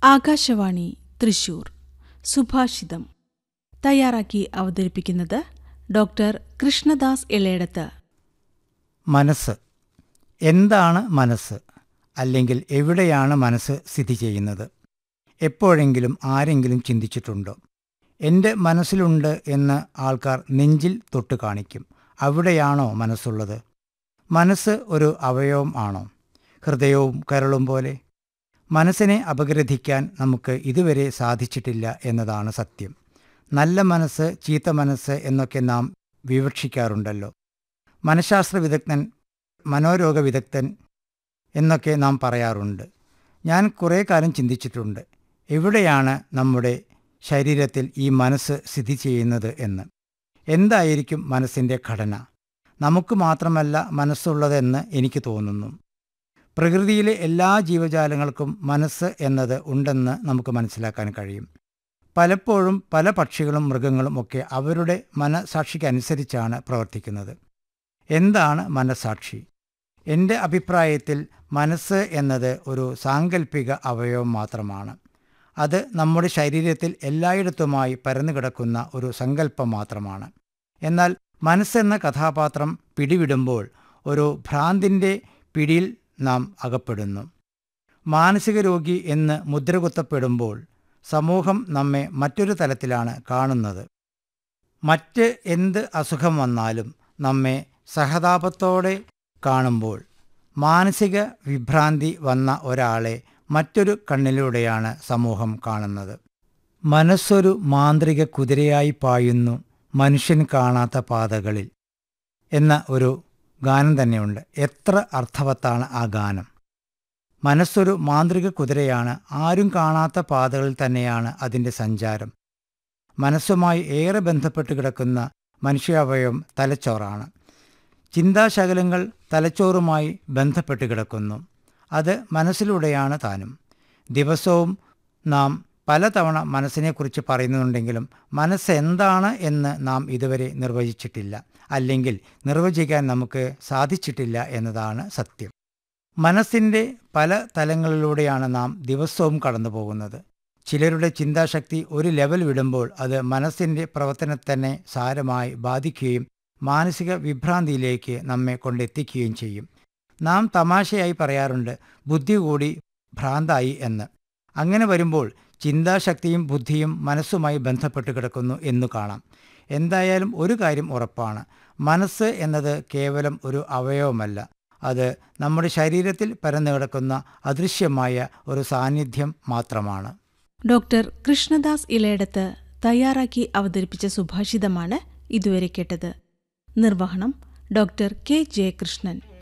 ആകാശവാണി തൃശൂർ സുഭാഷിതം തയ്യാറാക്കി അവതരിപ്പിക്കുന്നത് ഡോക്ടർ കൃഷ്ണദാസ് ഇളയടത്ത് മനസ്സ് എന്താണ് മനസ്സ് അല്ലെങ്കിൽ എവിടെയാണ് മനസ്സ് സ്ഥിതി ചെയ്യുന്നത് എപ്പോഴെങ്കിലും ആരെങ്കിലും ചിന്തിച്ചിട്ടുണ്ടോ എൻ്റെ മനസ്സിലുണ്ട് എന്ന് ആൾക്കാർ നെഞ്ചിൽ തൊട്ട് കാണിക്കും അവിടെയാണോ മനസ്സുള്ളത് മനസ്സ് ഒരു അവയവം ആണോ ഹൃദയവും കരളും പോലെ മനസ്സിനെ അപഗ്രഥിക്കാൻ നമുക്ക് ഇതുവരെ സാധിച്ചിട്ടില്ല എന്നതാണ് സത്യം നല്ല മനസ്സ് ചീത്ത മനസ്സ് എന്നൊക്കെ നാം വിവക്ഷിക്കാറുണ്ടല്ലോ മനഃശാസ്ത്ര വിദഗ്ധൻ മനോരോഗ വിദഗ്ധൻ എന്നൊക്കെ നാം പറയാറുണ്ട് ഞാൻ കുറേ കാലം ചിന്തിച്ചിട്ടുണ്ട് എവിടെയാണ് നമ്മുടെ ശരീരത്തിൽ ഈ മനസ്സ് സ്ഥിതി ചെയ്യുന്നത് എന്ന് എന്തായിരിക്കും മനസ്സിൻ്റെ ഘടന നമുക്ക് മാത്രമല്ല മനസ്സുള്ളതെന്ന് എനിക്ക് തോന്നുന്നു പ്രകൃതിയിലെ എല്ലാ ജീവജാലങ്ങൾക്കും മനസ്സ് എന്നത് ഉണ്ടെന്ന് നമുക്ക് മനസ്സിലാക്കാൻ കഴിയും പലപ്പോഴും പല പക്ഷികളും മൃഗങ്ങളും ഒക്കെ അവരുടെ മനസാക്ഷിക്കനുസരിച്ചാണ് പ്രവർത്തിക്കുന്നത് എന്താണ് മനസാക്ഷി എൻ്റെ അഭിപ്രായത്തിൽ മനസ്സ് എന്നത് ഒരു സാങ്കല്പിക അവയവം മാത്രമാണ് അത് നമ്മുടെ ശരീരത്തിൽ എല്ലായിടത്തുമായി പരന്നു കിടക്കുന്ന ഒരു സങ്കല്പം മാത്രമാണ് എന്നാൽ മനസ്സെന്ന കഥാപാത്രം പിടിവിടുമ്പോൾ ഒരു ഭ്രാന്തിൻ്റെ പിടിയിൽ നാം അകപ്പെടുന്നു മാനസിക രോഗി എന്ന് മുദ്രകുത്തപ്പെടുമ്പോൾ സമൂഹം നമ്മെ മറ്റൊരു തലത്തിലാണ് കാണുന്നത് മറ്റ് എന്ത് അസുഖം വന്നാലും നമ്മെ സഹതാപത്തോടെ കാണുമ്പോൾ മാനസിക വിഭ്രാന്തി വന്ന ഒരാളെ മറ്റൊരു കണ്ണിലൂടെയാണ് സമൂഹം കാണുന്നത് മനസ്സൊരു മാന്ത്രിക കുതിരയായി പായുന്നു മനുഷ്യൻ കാണാത്ത പാതകളിൽ എന്ന ഒരു ഗാനം തന്നെയുണ്ട് എത്ര അർത്ഥവത്താണ് ആ ഗാനം മനസ്സൊരു മാന്ത്രിക കുതിരയാണ് ആരും കാണാത്ത പാതകളിൽ തന്നെയാണ് അതിൻ്റെ സഞ്ചാരം മനസ്സുമായി ഏറെ ബന്ധപ്പെട്ട് കിടക്കുന്ന മനുഷ്യാവയവം തലച്ചോറാണ് ചിന്താശകലങ്ങൾ തലച്ചോറുമായി ബന്ധപ്പെട്ട് കിടക്കുന്നു അത് മനസ്സിലൂടെയാണ് താനും ദിവസവും നാം പലതവണ മനസ്സിനെക്കുറിച്ച് പറയുന്നുണ്ടെങ്കിലും മനസ്സ് എന്താണ് എന്ന് നാം ഇതുവരെ നിർവചിച്ചിട്ടില്ല അല്ലെങ്കിൽ നിർവചിക്കാൻ നമുക്ക് സാധിച്ചിട്ടില്ല എന്നതാണ് സത്യം മനസ്സിൻ്റെ പല തലങ്ങളിലൂടെയാണ് നാം ദിവസവും കടന്നു പോകുന്നത് ചിലരുടെ ചിന്താശക്തി ഒരു ലെവൽ വിടുമ്പോൾ അത് മനസ്സിൻ്റെ പ്രവർത്തനത്തെ സാരമായി ബാധിക്കുകയും മാനസിക വിഭ്രാന്തിയിലേക്ക് നമ്മെ കൊണ്ടെത്തിക്കുകയും ചെയ്യും നാം തമാശയായി പറയാറുണ്ട് ബുദ്ധി കൂടി ഭ്രാന്തായി എന്ന് അങ്ങനെ വരുമ്പോൾ ചിന്താശക്തിയും ബുദ്ധിയും മനസ്സുമായി ബന്ധപ്പെട്ട് കിടക്കുന്നു എന്നു കാണാം എന്തായാലും ഒരു കാര്യം ഉറപ്പാണ് മനസ്സ് എന്നത് കേവലം ഒരു അവയവമല്ല അത് നമ്മുടെ ശരീരത്തിൽ പരന്നു കിടക്കുന്ന അദൃശ്യമായ ഒരു സാന്നിധ്യം മാത്രമാണ് ഡോക്ടർ കൃഷ്ണദാസ് ഇളയടത്ത് തയ്യാറാക്കി അവതരിപ്പിച്ച സുഭാഷിതമാണ് ഇതുവരെ കേട്ടത് നിർവഹണം ഡോക്ടർ കെ ജയകൃഷ്ണൻ